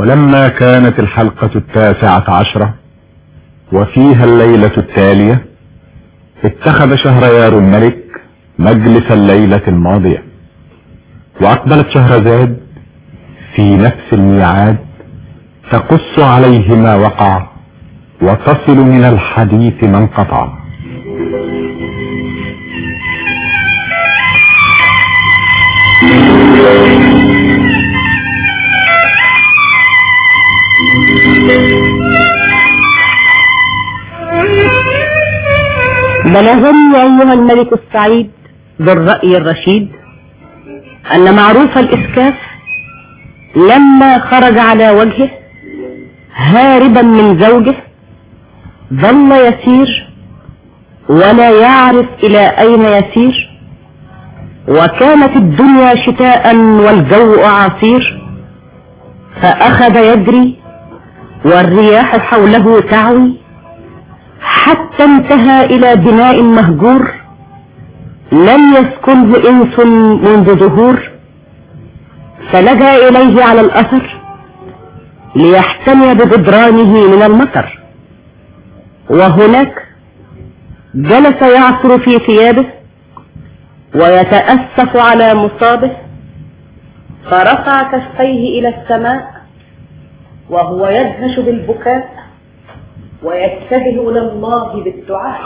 ولما كانت الحلقة التاسعة عشرة وفيها الليلة التالية اتخذ شهريار الملك مجلس الليلة الماضية واقبلت شهرزاد في نفس الميعاد تقص عليه ما وقع وتصل من الحديث ما انقطع بلغني أيها الملك السعيد بالرأي الرشيد أن معروف الإسكاف لما خرج على وجهه هاربا من زوجه ظل يسير ولا يعرف إلى أين يسير وكانت الدنيا شتاء والجو أعاصير فأخذ يجري والرياح حوله تعوي حتى انتهى إلى بناء مهجور لم يسكنه إنس منذ ظهور فلجأ إليه على الأثر ليحتمي بجدرانه من المطر وهناك جلس يعصر في ثيابه ويتأسف على مصابه فرفع كفيه إلى السماء وهو يدهش بالبكاء ويتجه إلى الله بالدعاء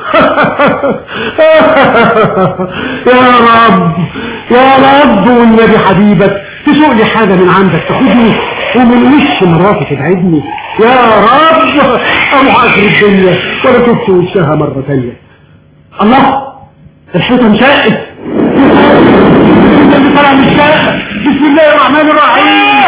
يا رب يا رب والنبي حبيبك تسوق لي حاجة من عندك تاخدني ومن وش مراتي تبعدني يا رب اروح اخر الدنيا ولا شفت وشها مرة تانية الله الحيطة انشقت اللي طلع من الشقة بسم الله الرحمن الرحيم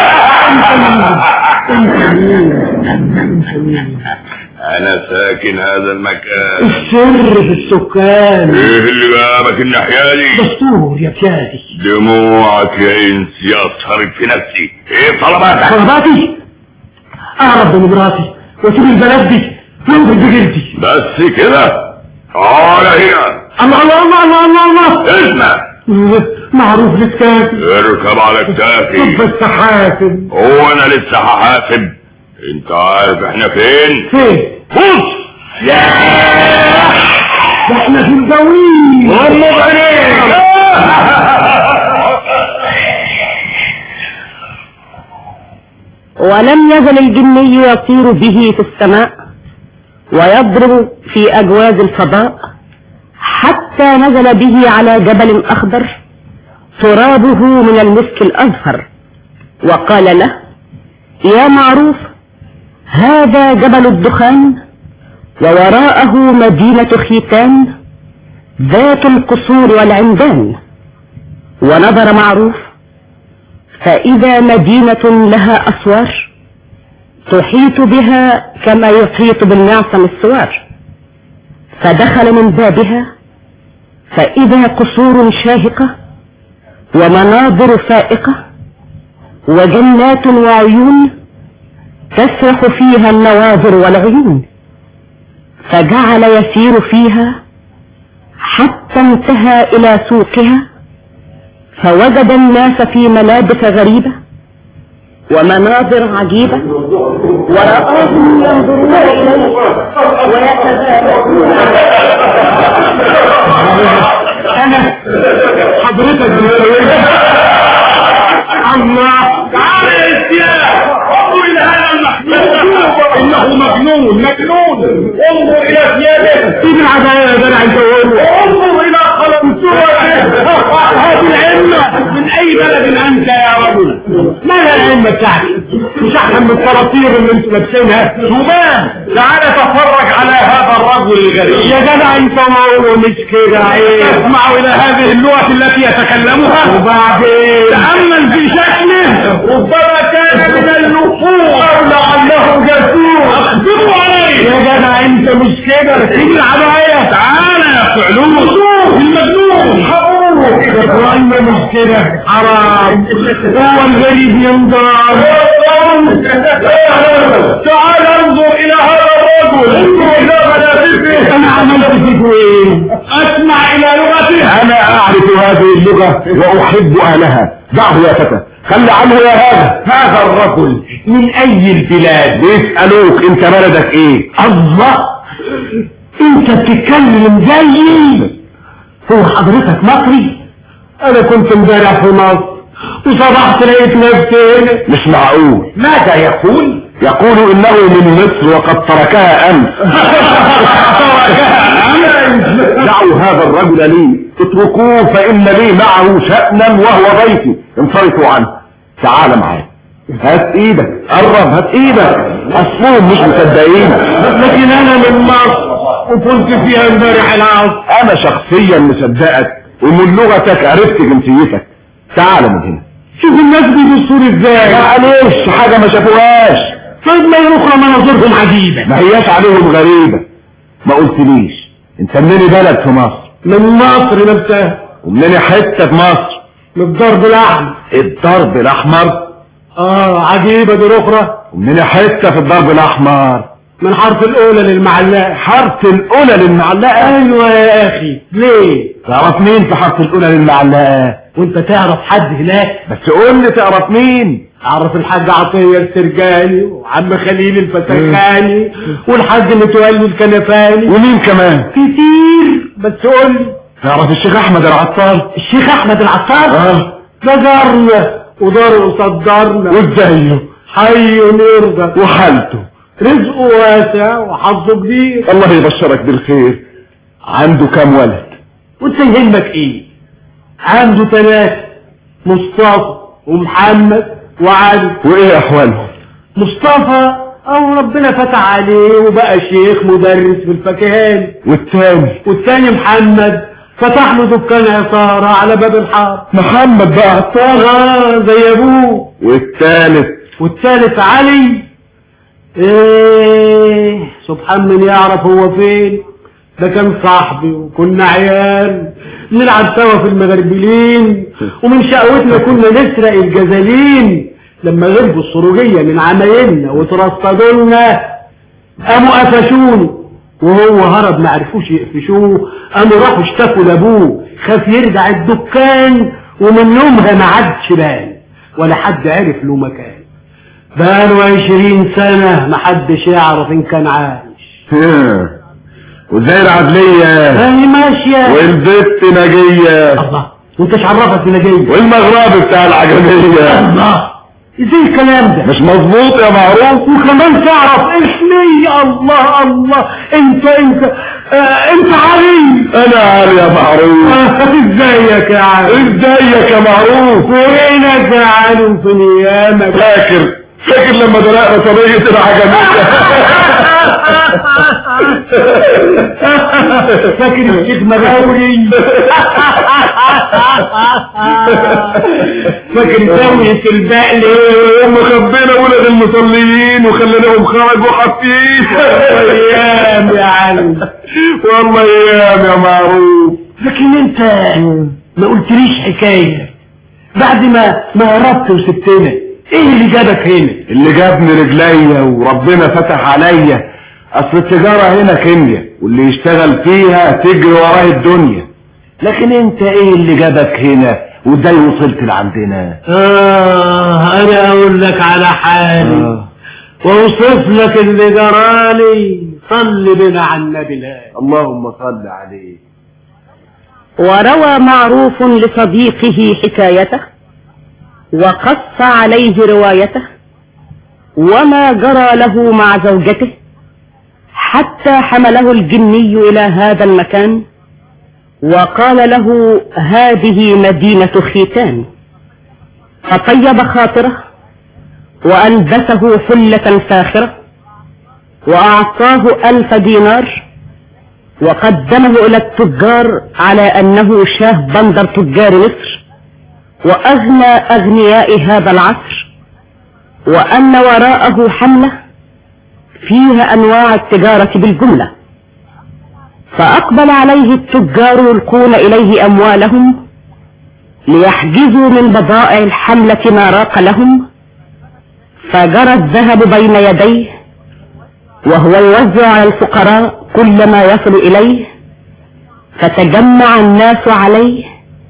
انت مين انت مين انا ساكن هذا المكان السر في السكان ايه اللي جابك الناحية دي دستور يا بيادي دموعك يا انس يأثرت في نفسي ايه طلباتك طلباتي اعرف بمراتي واسيب البلد دي وانزل بجلدي بس كده تعال هنا الله الله الله الله الله الله اسمع معروف لسكاتي اركب على طب كتافي بس حاسب هو انا لسه هحاسب انت عارف احنا فين فين بص ده احنا في الجوين غمض عينيك ولم يزل الجني يطير به في السماء ويضرب في أجواز الفضاء حتى نزل به على جبل أخضر ترابه من المسك الأزهر وقال له يا معروف هذا جبل الدخان ووراءه مدينة خيتان ذات القصور والعمدان ونظر معروف فإذا مدينة لها أسوار تحيط بها كما يحيط بالمعصم السوار فدخل من بابها فإذا قصور شاهقة ومناظر فائقة وجنات وعيون تسرح فيها النواظر والعيون فجعل يسير فيها حتى انتهى إلى سوقها فوجد الناس في ملابس غريبة ومناظر عجيبة ورآهم ينظرون إليه ويتباهون انا حضرتك بتسويها الله تعال يا سياح انظر الى هذا المحمود انه مجنون مجنون انظر الى ثيابه سيب العداية يا جدع انت وهو انظر الى قلم هذه العلة من اي بلد انت يا رجل ما هي العلة بتاعتي مش احسن من الطراطير اللي انتوا لابسينها شومان تعال تفرج على هذا الرجل الغريب يا جدع انت وهو مش كده عيب تسمع الى هذه اللغة التي يتكلمها وبعدين تأمل في شكله ربما كان من النفور او لعله جاسوس اخبروا عليه يا جدع انت مش كده سيب العداية تعال يا فعلوس المجنون ابراهيم مش كده حرام هو الغريب ينظر تعال انظر الى هذا الرجل انظر الى ملابسه انا عملت فيك ايه اسمع الى لغته انا اعرف هذه اللغة وأحب أهلها دعه يا فتى خلي عنه يا هذا هذا الرجل من اي البلاد بيسألوك انت بلدك ايه الله انت بتتكلم زيي هو حضرتك مصري انا كنت امبارح في مصر وصبحت لقيت نفسي هنا مش معقول ماذا يقول يقول انه من مصر وقد تركها امس دعوا هذا الرجل لي اتركوه فان لي معه شأنا وهو ضيفي انصرفوا عنه تعال معايا هات ايدك قرب هات ايدك اصلهم مش مصدقين لكن انا من مصر وكنت فيها امبارح العصر انا شخصيا مصدقك ومن لغتك عرفت جنسيتك تعال من هنا شوف الناس بيبصوا لي ازاي معلش حاجة ما شافوهاش طيب ما يروحوا مناظرهم عجيبة ما هياش عليهم غريبة ما قلتليش انت منين بلد في مصر من مصر نفسها ومنين حتة في مصر من الضرب الاحمر الضرب الاحمر اه عجيبة دي الاخرى ومنين حتة في الضرب الاحمر من حرف الاولى للمعلقة حرف الاولى للمعلقة ايوه يا اخي ليه تعرف مين في حرف الاولى للمعلقة وانت تعرف حد هناك بس قول لي تعرف مين اعرف الحاج عطية السرجاني وعم خليل الفسخاني والحاج متولي الكنفاني ومين كمان كتير بس قول لي تعرف الشيخ احمد العطار الشيخ احمد العطار اه ده جارنا ودار وصدرنا وازاي حي يرضى وحالته رزقه واسع وحظه كبير الله يبشرك بالخير عنده كام ولد وانت يهمك ايه عنده ثلاثة مصطفى ومحمد وعلي وايه احوالهم مصطفى او ربنا فتح عليه وبقى شيخ مدرس في الفكهاني والتاني والتاني محمد فتح له دكان عصارة على باب الحاره محمد بقى عطار اه زي ابوه والتالت والثالث علي ايه سبحان من يعرف هو فين ده كان صاحبي وكنا عيال نلعب سوا في المغربلين ومن شقوتنا كنا نسرق الجزالين لما غربوا السروجية من عمايلنا وترصدوا لنا قاموا قفشوني وهو هرب ما عرفوش يقفشوه قاموا راحوا اشتكوا لابوه خاف يرجع الدكان ومن يومها ما عادش بان ولا حد عرف له مكان بقاله عشرين سنة ما حدش يعرف ان كان عايش ها. وزي العدلية هاني ماشية والبت نجية الله وانت ايش عرفك بنجية والمغربي بتاع العجمية الله ازاي الكلام ده مش مظبوط يا معروف وكمان تعرف اسمي الله الله انت انت آه انت علي انا عالي يا معروف آه، ازيك يا علي ازيك يا معروف وينك يا علي وفي نيامك فاكر فاكر لما دلقنا صينية العجمية فاكر الشيخ مغاوري فاكر سوية البقل لما خبينا ولد المصليين وخليناهم خرجوا حفيف ايام يا علي والله ايام يا معروف لكن انت ما قلتليش حكاية بعد ما ما هربت وسبتنا ايه اللي جابك هنا اللي جابني رجليا وربنا فتح عليا اصل التجارة هنا كيمياء واللي يشتغل فيها تجري وراه الدنيا لكن انت ايه اللي جابك هنا وازاي وصلت لعندنا آه أنا أقول لك على حالي آه. وأوصف لك اللي جرالي صل بنا على النبي الهادي اللهم صل عليه وروى معروف لصديقه حكايته وقص عليه روايته وما جرى له مع زوجته حتى حمله الجني إلى هذا المكان وقال له هذه مدينة ختان فطيب خاطره وألبسه حلة فاخرة وأعطاه ألف دينار وقدمه إلى التجار على أنه شاه بندر تجار مصر وأغنى أغنياء هذا العصر وأن وراءه حملة فيها أنواع التجارة بالجملة فأقبل عليه التجار يلقون إليه أموالهم ليحجزوا من بضائع الحملة ما راق لهم فجرى الذهب بين يديه وهو يوزع على الفقراء كل ما يصل إليه فتجمع الناس عليه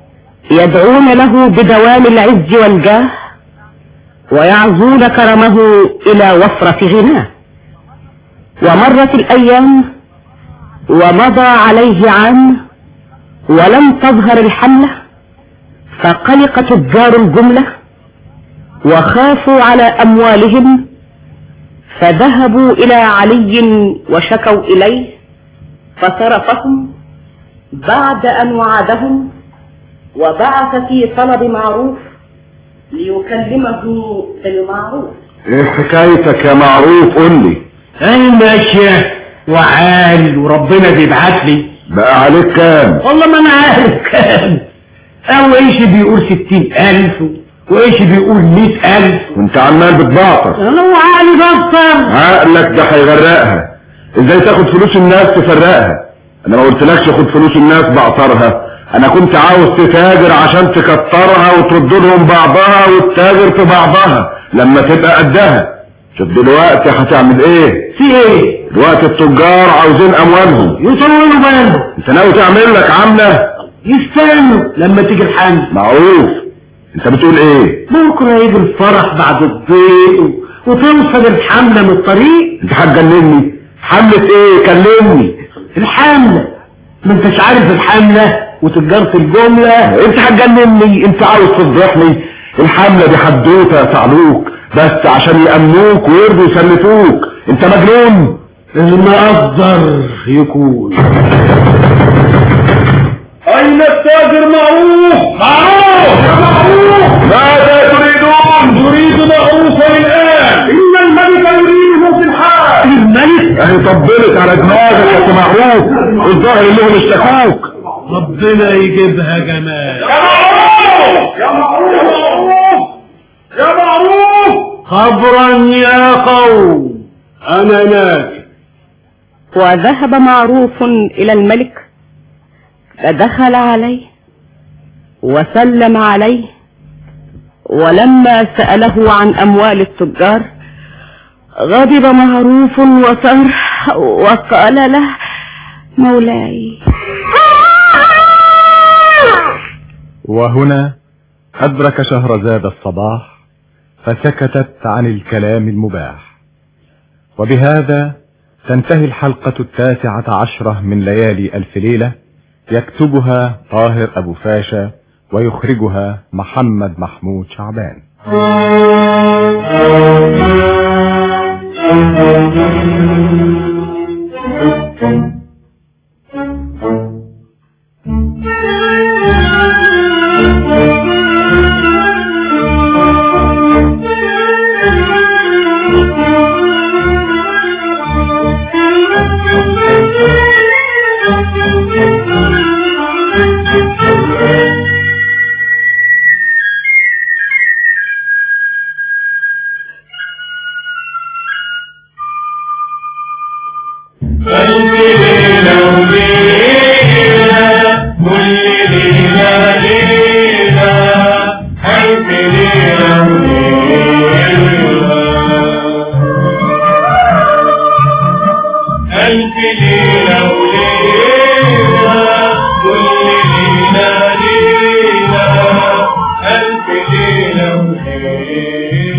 يدعون له بدوام العز والجاه ويعزون كرمه إلى وفرة غناه ومرت الأيام ومضى عليه عام ولم تظهر الحملة فقلق تجار الجملة وخافوا على أموالهم فذهبوا إلى علي وشكوا إليه فصرفهم بعد أن وعدهم وبعث في طلب معروف ليكلمه بالمعروف ايه حكايتك يا معروف قول لي انا ماشية وعال وربنا بيبعت لي بقى عليك كام والله ما انا عارف كام او ايش بيقول ستين الف وايش بيقول مئة الف وانت عمال بتبعطر انا وعقلي بطل عقلك ده هيغرقها ازاي تاخد فلوس الناس تفرقها انا ما قلتلكش خد فلوس الناس بعطرها انا كنت عاوز تتاجر عشان تكترها وترد لهم بعضها وتتاجر في بعضها لما تبقى قدها شوف دلوقتي هتعمل ايه في ايه دلوقتي التجار عاوزين اموالهم يطولوا بالهم انت ناوي تعمل لك عامله يستنوا لما تيجي الحمل معروف انت بتقول ايه بكره يجي الفرح بعد الضيق و- وتوصل الحملة من الطريق انت هتجنني حملة ايه كلمني الحملة ما انتش عارف الحملة وتجارة الجملة انت هتجنني انت عاوز تفضحني الحملة دي حدوتة يا صعلوك بس عشان يأمنوك ويرضوا يسلفوك انت مجنون المقدر يكون أين التاجر معروف معروف يا معروف ماذا تريدون نريد معروفا الآن إن الملك يريده في الحال الملك اهي طبلت على دماغك يا معروف الظاهر انهم اشتكوك ربنا يجيبها جمال يا معروف يا معروف يا معروف خبرا يا قوم انا ناكل وذهب معروف إلى الملك فدخل عليه وسلم عليه ولما سأله عن أموال التجار غضب معروف وصر وقال له مولاي وهنا أدرك شهرزاد الصباح فسكتت عن الكلام المباح وبهذا تنتهي الحلقة التاسعة عشرة من ليالي ألف ليلة يكتبها طاهر أبو فاشا ويخرجها محمد محمود شعبان ألف ليلة وليلة كل ليلة ليلة ألف ليلة وليلة ألف ليلة وليلة كل ليلة ليلة ألف ليلة وليلة